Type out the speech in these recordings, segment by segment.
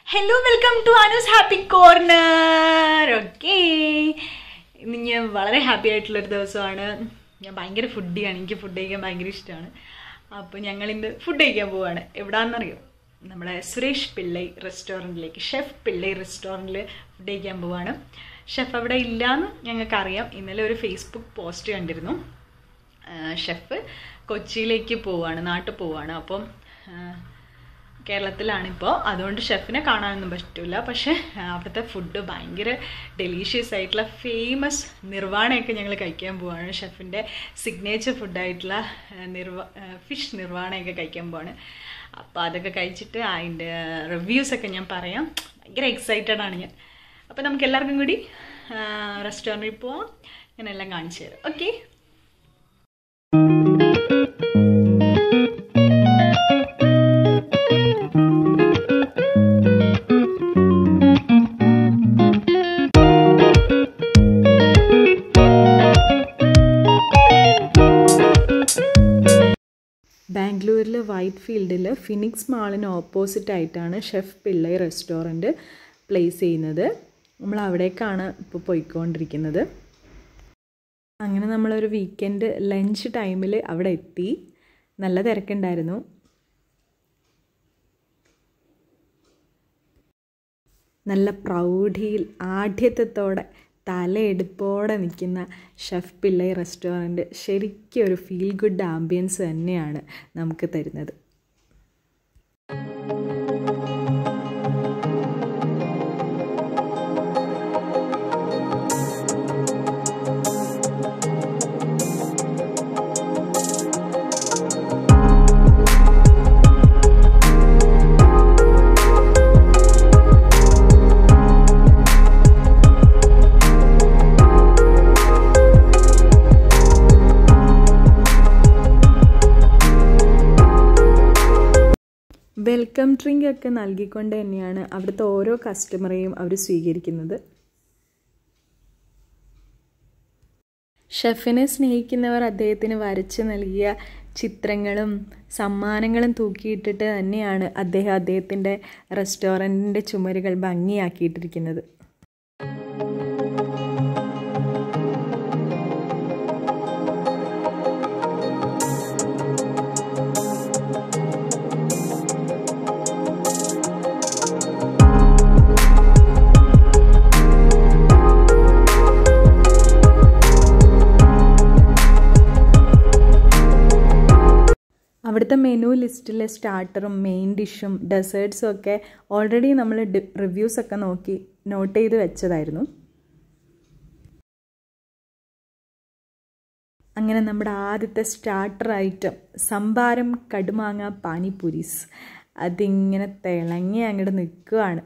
hello welcome to Anu's happy corner okay ഇന്ന് ഞാൻ വളരെ ഹാപ്പി ആയിട്ടുള്ളൊരു ദിവസമാണ് ഞാൻ ഭയങ്കര ഫുഡിയാണ് എനിക്ക് ഫുഡ് കഴിക്കാൻ ഭയങ്കര ഇഷ്ടമാണ് അപ്പോൾ ഞങ്ങൾ ഇന്ന് ഫുഡ് കഴിക്കാൻ പോവാണ് എവിടാണെന്നറിയോ നമ്മുടെ സുരേഷ് പിള്ളൈ റെസ്റ്റോറൻറ്റിലേക്ക് ഷെഫ് പിള്ളൈ റെസ്റ്റോറൻറ്റിൽ ഫുഡ് കഴിക്കാൻ പോവാണ് ഷെഫ് അവിടെ ഇല്ലയെന്ന് ഞങ്ങൾക്കറിയാം ഇന്നലെ ഒരു ഫേസ്ബുക്ക് പോസ്റ്റ് കണ്ടിരുന്നു ഷെഫ് കൊച്ചിയിലേക്ക് പോവാണ് നാട്ടിൽ പോവാണ് അപ്പം കേരളത്തിലാണിപ്പോൾ അതുകൊണ്ട് ഷെഫിനെ കാണാനൊന്നും പറ്റില്ല പക്ഷേ അവിടുത്തെ ഫുഡ് ഭയങ്കര ഡെലീഷ്യസ് ആയിട്ടുള്ള ഫേമസ് നിർവാണയൊക്കെ ഞങ്ങൾ കഴിക്കാൻ പോവാണ് ഷെഫിൻ്റെ സിഗ്നേച്ചർ ഫുഡായിട്ടുള്ള നിർവ ഫിഷ് നിർവാണയൊക്കെ കഴിക്കാൻ പോവാണ് അപ്പോൾ അതൊക്കെ കഴിച്ചിട്ട് അതിൻ്റെ റിവ്യൂസൊക്കെ ഞാൻ പറയാം ഭയങ്കര എക്സൈറ്റഡ് ആണ് ഞാൻ അപ്പോൾ നമുക്ക് എല്ലാവർക്കും കൂടി റെസ്റ്റോറൻറ്റിൽ പോവാം ഞാൻ എല്ലാം കാണിച്ചു തരാം ഓക്കെ ബാംഗ്ലൂരിൽ വൈറ്റ് ഫീൽഡിൽ ഫിനിക്സ് മാളിന് ഓപ്പോസിറ്റ് ആയിട്ടാണ് ഷെഫ് പിള്ളൈ റെസ്റ്റോറൻറ്റ് പ്ലേസ് ചെയ്യുന്നത് നമ്മൾ അവിടേക്കാണ് ഇപ്പോൾ പോയിക്കൊണ്ടിരിക്കുന്നത് അങ്ങനെ നമ്മളൊരു വീക്കെൻഡ് ലഞ്ച് ടൈമിൽ അവിടെ എത്തി നല്ല തിരക്കുണ്ടായിരുന്നു നല്ല പ്രൗഢിയിൽ ആഢ്യത്വത്തോടെ തലയെടുപ്പോടെ നിൽക്കുന്ന ഷെഫ് പിള്ളൈ റെസ്റ്റോറൻറ്റ് ശരിക്കും ഒരു ഫീൽ ഗുഡ് ആംബിയൻസ് തന്നെയാണ് നമുക്ക് തരുന്നത് വെൽക്കം ഡ്രിങ്ക് ഒക്കെ നൽകിക്കൊണ്ട് തന്നെയാണ് അവിടുത്തെ ഓരോ കസ്റ്റമറെയും അവർ സ്വീകരിക്കുന്നത് ഷെഫിനെ സ്നേഹിക്കുന്നവർ അദ്ദേഹത്തിന് വരച്ച് നൽകിയ ചിത്രങ്ങളും സമ്മാനങ്ങളും തൂക്കിയിട്ടിട്ട് തന്നെയാണ് അദ്ദേഹം അദ്ദേഹത്തിൻ്റെ റെസ്റ്റോറൻറ്റിൻ്റെ ചുമരുകൾ ഭംഗിയാക്കിയിട്ടിരിക്കുന്നത് അവിടുത്തെ മെനു ലിസ്റ്റിലെ സ്റ്റാർട്ടറും മെയിൻ ഡിഷും ഡെസേർട്സും ഒക്കെ ഓൾറെഡി നമ്മൾ റിവ്യൂസ് ഒക്കെ നോക്കി നോട്ട് ചെയ്ത് വെച്ചതായിരുന്നു അങ്ങനെ നമ്മുടെ ആദ്യത്തെ സ്റ്റാർട്ടർ ഐറ്റം സംഭാരം കടുമാങ്ങ പാനിപൂരീസ് അതിങ്ങനെ തിളങ്ങി അങ്ങോട്ട് നിൽക്കുകയാണ്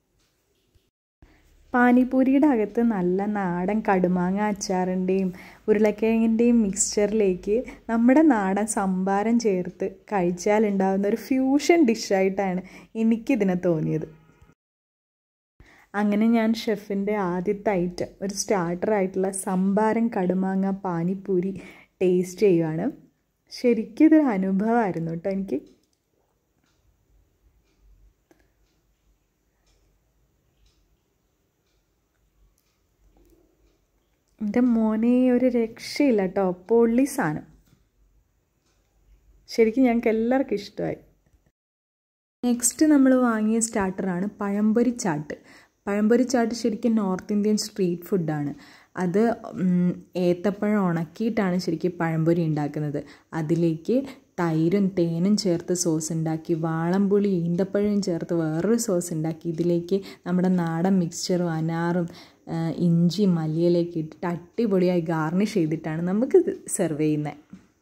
പാനിപൂരിയുടെ അകത്ത് നല്ല നാടൻ കടുമാങ്ങ അച്ചാറിൻ്റെയും ഉരുളക്കിഴങ്ങിൻ്റെയും മിക്സ്ചറിലേക്ക് നമ്മുടെ നാടൻ സംഭാരം ചേർത്ത് കഴിച്ചാൽ ഉണ്ടാകുന്ന ഒരു ഫ്യൂഷൻ ഡിഷായിട്ടാണ് എനിക്കിതിനെ തോന്നിയത് അങ്ങനെ ഞാൻ ഷെഫിൻ്റെ ആദ്യത്തെ ഐറ്റം ഒരു സ്റ്റാർട്ടർ ആയിട്ടുള്ള സംഭാരം കടുമാങ്ങ പാനിപ്പൂരി ടേസ്റ്റ് ചെയ്യുവാണ് ശരിക്കും ഇതൊരു അനുഭവമായിരുന്നു കേട്ടോ എനിക്ക് എൻ്റെ മോനെ ഒരു രക്ഷയില്ല കേട്ടോ പൊള്ളി സാധനം ശരിക്കും ഞങ്ങൾക്ക് എല്ലാവർക്കും ഇഷ്ടമായി നെക്സ്റ്റ് നമ്മൾ വാങ്ങിയ സ്റ്റാർട്ടറാണ് പഴംപൊരി ചാട്ട് പഴംപൊരി ചാട്ട് ശരിക്കും നോർത്ത് ഇന്ത്യൻ സ്ട്രീറ്റ് ഫുഡാണ് അത് ഏത്തപ്പഴം ഉണക്കിയിട്ടാണ് ശരിക്കും പഴംപൊരി ഉണ്ടാക്കുന്നത് അതിലേക്ക് തൈരും തേനും ചേർത്ത് സോസ് ഉണ്ടാക്കി വാളംപുളി ഈന്തപ്പഴവും ചേർത്ത് വേറൊരു സോസ് ഉണ്ടാക്കി ഇതിലേക്ക് നമ്മുടെ നാടൻ മിക്സ്ചറും അനാറും ഇഞ്ചി മല്ലിയിലേക്ക് ഇട്ടിട്ട് അടിപൊളിയായി ഗാർണിഷ് ചെയ്തിട്ടാണ് നമുക്ക് സെർവ് ചെയ്യുന്നത്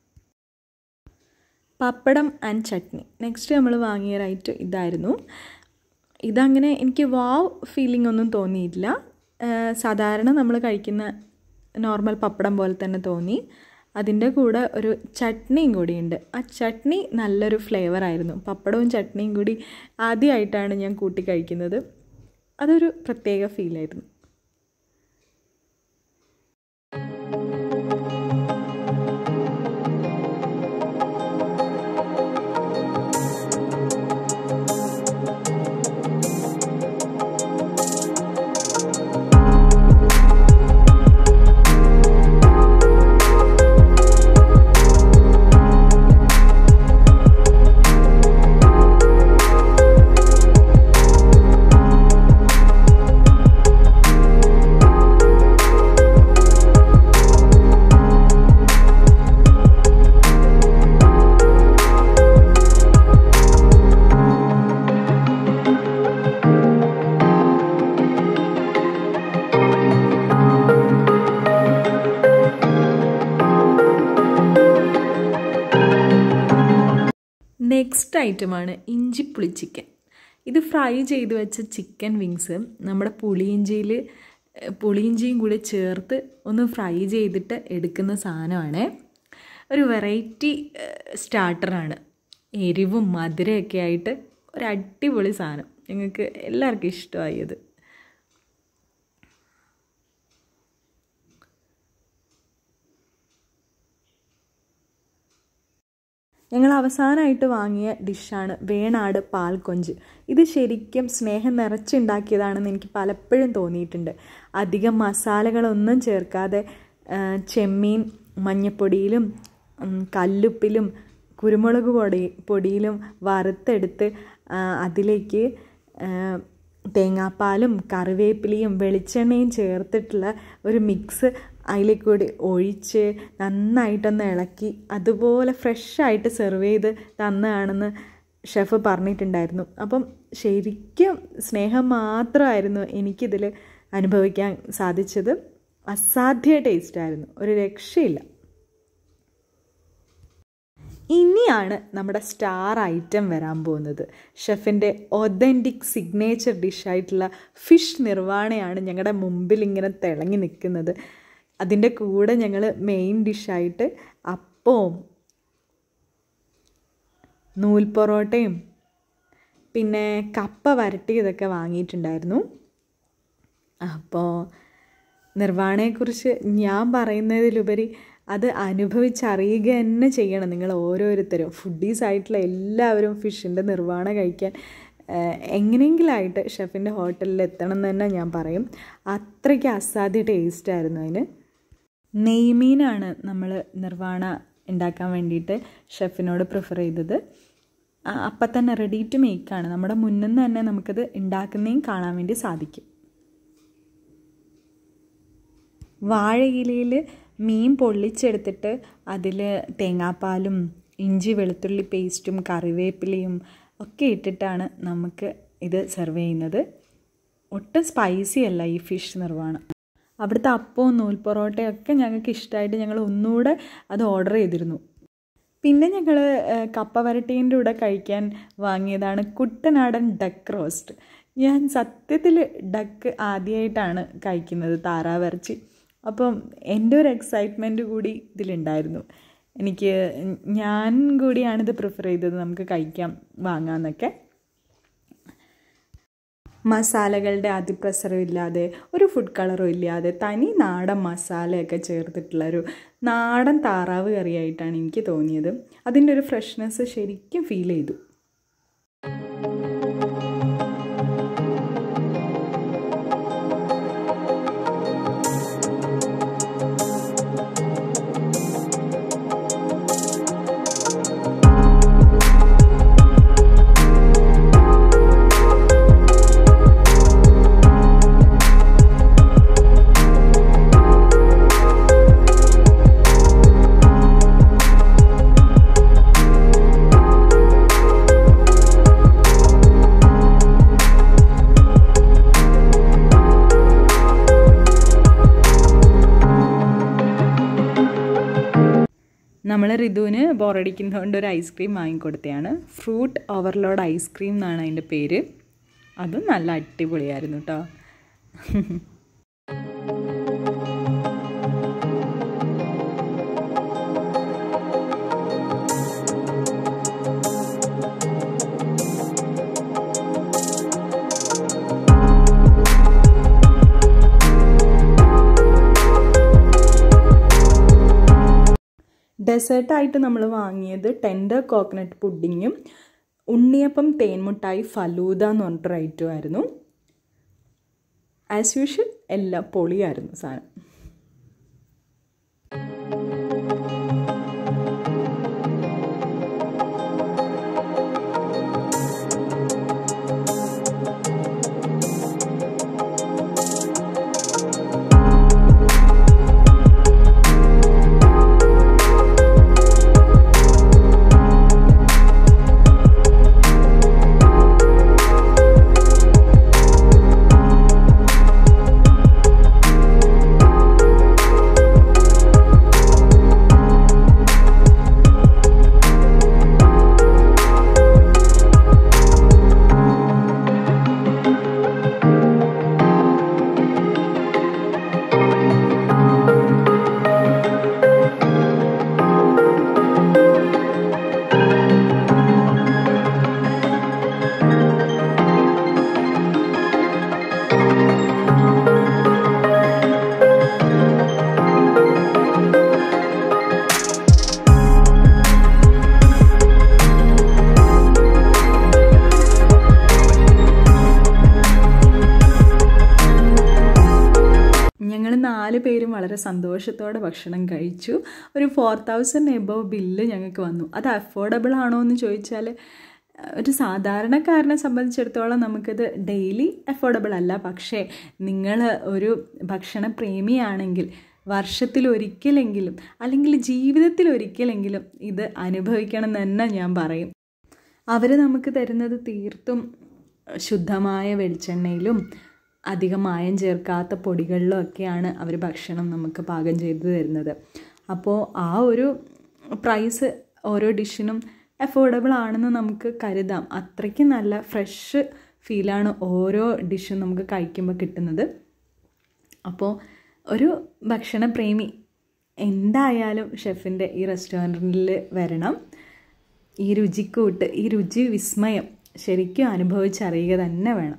പപ്പടം ആൻഡ് ചട്നി നെക്സ്റ്റ് നമ്മൾ വാങ്ങിയ റൈറ്റ് ഇതായിരുന്നു ഇതങ്ങനെ എനിക്ക് വാവ് ഫീലിംഗ് ഒന്നും തോന്നിയില്ല സാധാരണ നമ്മൾ കഴിക്കുന്ന നോർമൽ പപ്പടം പോലെ തന്നെ തോന്നി അതിൻ്റെ കൂടെ ഒരു ചട്നിയും കൂടിയുണ്ട് ആ ചട്നി നല്ലൊരു ഫ്ലേവർ ആയിരുന്നു പപ്പടവും ചട്നിയും കൂടി ആദ്യമായിട്ടാണ് ഞാൻ കൂട്ടി കഴിക്കുന്നത് അതൊരു പ്രത്യേക ഫീലായിരുന്നു ഐറ്റമാണ് ഇഞ്ചിപ്പുളി ചിക്കൻ ഇത് ഫ്രൈ ചെയ്ത് വെച്ച ചിക്കൻ വിങ്സ് നമ്മുടെ പുളിയിഞ്ചിയിൽ പുളിയിഞ്ചിയും കൂടി ചേർത്ത് ഒന്ന് ഫ്രൈ ചെയ്തിട്ട് എടുക്കുന്ന സാധനമാണ് ഒരു വെറൈറ്റി സ്റ്റാർട്ടറാണ് എരിവും മധുരമൊക്കെ ആയിട്ട് ഒരു അടിപൊളി സാധനം ഞങ്ങൾക്ക് എല്ലാവർക്കും ഇഷ്ടമായി അത് ഞങ്ങൾ അവസാനമായിട്ട് വാങ്ങിയ ഡിഷാണ് വേണാട് പാൽക്കൊഞ്ച് ഇത് ശരിക്കും സ്നേഹം നിറച്ചുണ്ടാക്കിയതാണെന്ന് എനിക്ക് പലപ്പോഴും തോന്നിയിട്ടുണ്ട് അധികം മസാലകളൊന്നും ചേർക്കാതെ ചെമ്മീൻ മഞ്ഞപ്പൊടിയിലും കല്ലുപ്പിലും കുരുമുളക് പൊടി പൊടിയിലും വറുത്തെടുത്ത് അതിലേക്ക് തേങ്ങാപ്പാലും കറിവേപ്പിലയും വെളിച്ചെണ്ണയും ചേർത്തിട്ടുള്ള ഒരു മിക്സ് അതിലേക്ക് കൂടി ഒഴിച്ച് നന്നായിട്ടൊന്ന് ഇളക്കി അതുപോലെ ഫ്രഷായിട്ട് സെർവ് ചെയ്ത് തന്നതാണെന്ന് ഷെഫ് പറഞ്ഞിട്ടുണ്ടായിരുന്നു അപ്പം ശരിക്കും സ്നേഹം മാത്രമായിരുന്നു എനിക്കിതിൽ അനുഭവിക്കാൻ സാധിച്ചത് അസാധ്യ ടേസ്റ്റായിരുന്നു ഒരു രക്ഷയില്ല ഇനിയാണ് നമ്മുടെ സ്റ്റാർ ഐറ്റം വരാൻ പോകുന്നത് ഷെഫിൻ്റെ ഒതൻറ്റിക് സിഗ്നേച്ചർ ഡിഷായിട്ടുള്ള ഫിഷ് നിർവ്വാണയാണ് ഞങ്ങളുടെ മുമ്പിൽ ഇങ്ങനെ തിളങ്ങി നിൽക്കുന്നത് അതിൻ്റെ കൂടെ ഞങ്ങൾ മെയിൻ ഡിഷായിട്ട് അപ്പവും നൂൽ പൊറോട്ടയും പിന്നെ കപ്പ വരട്ടിയതൊക്കെ വാങ്ങിയിട്ടുണ്ടായിരുന്നു അപ്പോൾ നിർവ്വാണയെക്കുറിച്ച് ഞാൻ പറയുന്നതിലുപരി അത് അനുഭവിച്ചറിയുക തന്നെ ചെയ്യണം നിങ്ങൾ ഓരോരുത്തരും ഫുഡീസ് ആയിട്ടുള്ള എല്ലാവരും ഫിഷിൻ്റെ നിർവ്വാണം കഴിക്കാൻ എങ്ങനെയെങ്കിലായിട്ട് ഷെഫിൻ്റെ ഹോട്ടലിൽ എത്തണം എന്ന് തന്നെ ഞാൻ പറയും അത്രയ്ക്ക് അസാധ്യ ടേസ്റ്റായിരുന്നു അതിന് നെയ്മീനാണ് നമ്മൾ നിർവ്വാണ ഉണ്ടാക്കാൻ വേണ്ടിയിട്ട് ഷെഫിനോട് പ്രിഫർ ചെയ്തത് അപ്പം തന്നെ റെഡി ടു മേക്കാണ് നമ്മുടെ മുന്നിൽ നിന്ന് തന്നെ നമുക്കത് ഉണ്ടാക്കുന്നതും കാണാൻ വേണ്ടി സാധിക്കും വാഴയിലയിൽ മീൻ പൊള്ളിച്ചെടുത്തിട്ട് അതിൽ തേങ്ങാപ്പാലും ഇഞ്ചി വെളുത്തുള്ളി പേസ്റ്റും കറിവേപ്പിലയും ഒക്കെ ഇട്ടിട്ടാണ് നമുക്ക് ഇത് സെർവ് ചെയ്യുന്നത് ഒട്ടും സ്പൈസി അല്ല ഈ ഫിഷ് നിർവ്വാണം അവിടുത്തെ അപ്പവും നൂൽ പൊറോട്ടയൊക്കെ ഞങ്ങൾക്ക് ഇഷ്ടമായിട്ട് ഞങ്ങൾ ഒന്നുകൂടെ അത് ഓർഡർ ചെയ്തിരുന്നു പിന്നെ ഞങ്ങൾ കപ്പ വരട്ടീൻ്റെ കൂടെ കഴിക്കാൻ വാങ്ങിയതാണ് കുട്ടനാടൻ ഡക്ക് റോസ്റ്റ് ഞാൻ സത്യത്തിൽ ഡക്ക് ആദ്യമായിട്ടാണ് കഴിക്കുന്നത് താറാവിറച്ചി അപ്പം എൻ്റെ ഒരു എക്സൈറ്റ്മെൻറ്റ് കൂടി ഇതിലുണ്ടായിരുന്നു എനിക്ക് ഞാൻ കൂടിയാണിത് പ്രിഫർ ചെയ്തത് നമുക്ക് കഴിക്കാം വാങ്ങാമെന്നൊക്കെ മസാലകളുടെ അതിപ്രസരം ഇല്ലാതെ ഒരു ഫുഡ് കളറും ഇല്ലാതെ തനി നാടൻ മസാലയൊക്കെ ചേർത്തിട്ടുള്ള ഒരു നാടൻ താറാവ് കറിയായിട്ടാണ് എനിക്ക് തോന്നിയത് അതിൻ്റെ ഒരു ഫ്രഷ്നെസ് ശരിക്കും ഫീൽ ചെയ്തു നമ്മൾ ഋതുവിന് ബോറടിക്കുന്നതുകൊണ്ട് ഒരു ഐസ്ക്രീം വാങ്ങിക്കൊടുത്തതാണ് ഫ്രൂട്ട് ഓവർലോഡ് ഐസ്ക്രീം എന്നാണ് അതിൻ്റെ പേര് അതും നല്ല അടിപൊളിയായിരുന്നു കേട്ടോ ഡെസേർട്ടായിട്ട് നമ്മൾ വാങ്ങിയത് ടെൻഡർ കോക്കനട്ട് പുഡിങ്ങും ഉണ്ണിയപ്പം തേൻമുട്ടായി ഫലൂദ എന്ന് പറഞ്ഞിട്ടൊരു ഐറ്റം ആയിരുന്നു ആസ് യൂഷ്വൽ എല്ലാം പൊളിയായിരുന്നു സാധനം നാല് പേരും വളരെ സന്തോഷത്തോടെ ഭക്ഷണം കഴിച്ചു ഒരു ഫോർ തൗസൻഡ് എബവ് ബില്ല് ഞങ്ങൾക്ക് വന്നു അത് അഫോർഡബിൾ ആണോ എന്ന് ചോദിച്ചാൽ ഒരു സാധാരണക്കാരനെ സംബന്ധിച്ചിടത്തോളം നമുക്കത് ഡെയിലി അഫോർഡബിൾ അല്ല പക്ഷേ നിങ്ങൾ ഒരു ഭക്ഷണ പ്രേമിയാണെങ്കിൽ വർഷത്തിൽ ഒരിക്കലെങ്കിലും അല്ലെങ്കിൽ ജീവിതത്തിൽ ഒരിക്കലെങ്കിലും ഇത് അനുഭവിക്കണം എന്ന് തന്നെ ഞാൻ പറയും അവർ നമുക്ക് തരുന്നത് തീർത്തും ശുദ്ധമായ വെളിച്ചെണ്ണയിലും അധികം മായം ചേർക്കാത്ത പൊടികളിലും ഒക്കെയാണ് അവർ ഭക്ഷണം നമുക്ക് പാകം ചെയ്ത് തരുന്നത് അപ്പോൾ ആ ഒരു പ്രൈസ് ഓരോ ഡിഷിനും അഫോർഡബിൾ ആണെന്ന് നമുക്ക് കരുതാം അത്രയ്ക്ക് നല്ല ഫ്രഷ് ഫീലാണ് ഓരോ ഡിഷും നമുക്ക് കഴിക്കുമ്പോൾ കിട്ടുന്നത് അപ്പോൾ ഒരു ഭക്ഷണപ്രേമി എന്തായാലും ഷെഫിൻ്റെ ഈ റെസ്റ്റോറൻറ്റിൽ വരണം ഈ രുചിക്കൂട്ട് ഈ രുചി വിസ്മയം ശരിക്കും അനുഭവിച്ചറിയുക തന്നെ വേണം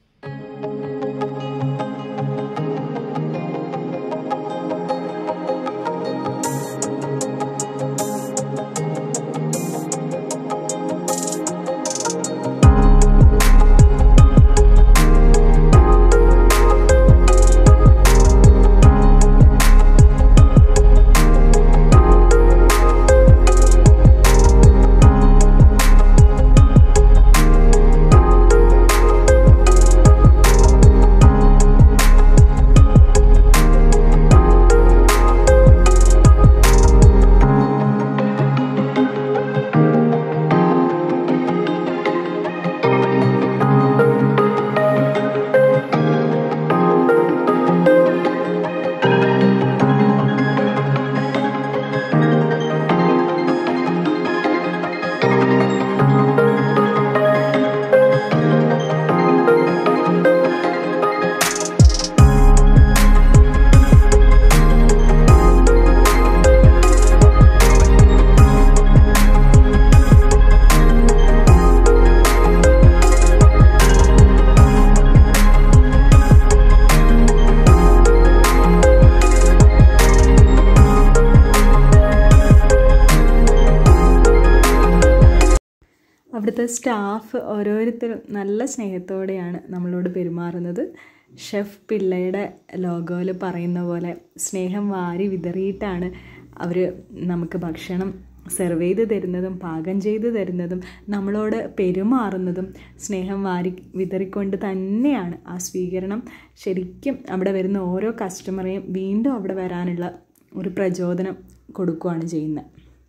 അവിടുത്തെ സ്റ്റാഫ് ഓരോരുത്തരും നല്ല സ്നേഹത്തോടെയാണ് നമ്മളോട് പെരുമാറുന്നത് ഷെഫ് പിള്ളയുടെ ലോഗോയിൽ പറയുന്ന പോലെ സ്നേഹം വാരി വിതറിയിട്ടാണ് അവർ നമുക്ക് ഭക്ഷണം സെർവ് ചെയ്ത് തരുന്നതും പാകം ചെയ്ത് തരുന്നതും നമ്മളോട് പെരുമാറുന്നതും സ്നേഹം വാരി വിതറിക്കൊണ്ട് തന്നെയാണ് ആ സ്വീകരണം ശരിക്കും അവിടെ വരുന്ന ഓരോ കസ്റ്റമറെയും വീണ്ടും അവിടെ വരാനുള്ള ഒരു പ്രചോദനം കൊടുക്കുകയാണ് ചെയ്യുന്നത്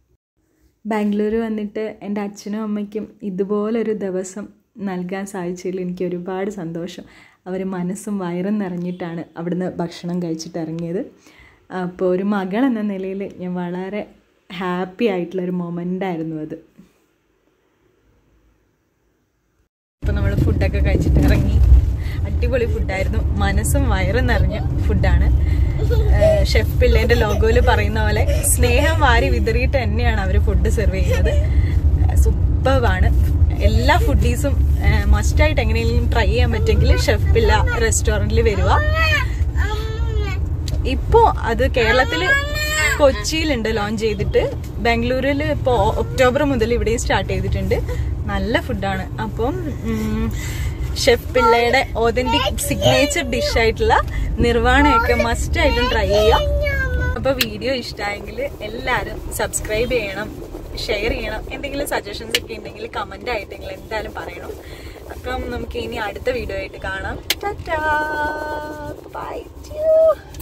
ബാംഗ്ലൂർ വന്നിട്ട് എൻ്റെ അച്ഛനും അമ്മയ്ക്കും ഇതുപോലൊരു ദിവസം നൽകാൻ സാധിച്ചതിൽ എനിക്ക് ഒരുപാട് സന്തോഷം അവർ മനസ്സും വയറും നിറഞ്ഞിട്ടാണ് അവിടുന്ന് ഭക്ഷണം കഴിച്ചിട്ട് ഇറങ്ങിയത് അപ്പോൾ ഒരു മകൾ എന്ന നിലയിൽ ഞാൻ വളരെ ഹാപ്പി ആയിട്ടുള്ളൊരു മൊമെൻ്റായിരുന്നു അത് അപ്പോൾ നമ്മൾ ഫുഡൊക്കെ കഴിച്ചിട്ട് ഇറങ്ങി അടിപൊളി ഫുഡായിരുന്നു മനസ്സും വയറും നിറഞ്ഞ ഫുഡാണ് ഷെഫ് പിള്ളേൻ്റെ ലോഗോയിൽ പറയുന്ന പോലെ സ്നേഹം വാരി വിതറിയിട്ട് തന്നെയാണ് അവർ ഫുഡ് സെർവ് ചെയ്യുന്നത് സൂപ്പർവാണ് എല്ലാ ഫുഡീസും മസ്റ്റായിട്ട് എങ്ങനെയെങ്കിലും ട്രൈ ചെയ്യാൻ പറ്റുമെങ്കിൽ ഷെഫ് പിള്ള റെസ്റ്റോറൻറ്റിൽ വരിക ഇപ്പോൾ അത് കേരളത്തിൽ കൊച്ചിയിലുണ്ട് ലോഞ്ച് ചെയ്തിട്ട് ബാംഗ്ലൂരിൽ ഇപ്പോൾ ഒക്ടോബർ മുതൽ ഇവിടെയും സ്റ്റാർട്ട് ചെയ്തിട്ടുണ്ട് നല്ല ഫുഡാണ് അപ്പം ഷെഫ് പിള്ളയുടെ ഓതന്റിക് സിഗ്നേച്ചർ ഡിഷ് ആയിട്ടുള്ള നിർവാണയൊക്കെ മസ്റ്റ് ആയിട്ടും ട്രൈ ചെയ്യാം അപ്പൊ വീഡിയോ ഇഷ്ടമായെങ്കിൽ എല്ലാവരും സബ്സ്ക്രൈബ് ചെയ്യണം ഷെയർ ചെയ്യണം എന്തെങ്കിലും സജഷൻസ് ഒക്കെ ഉണ്ടെങ്കിൽ കമന്റ് ആയിട്ടെങ്കിൽ എന്തായാലും പറയണം അപ്പം നമുക്ക് ഇനി അടുത്ത വീഡിയോ ആയിട്ട് കാണാം ടാറ്റാ ബൈ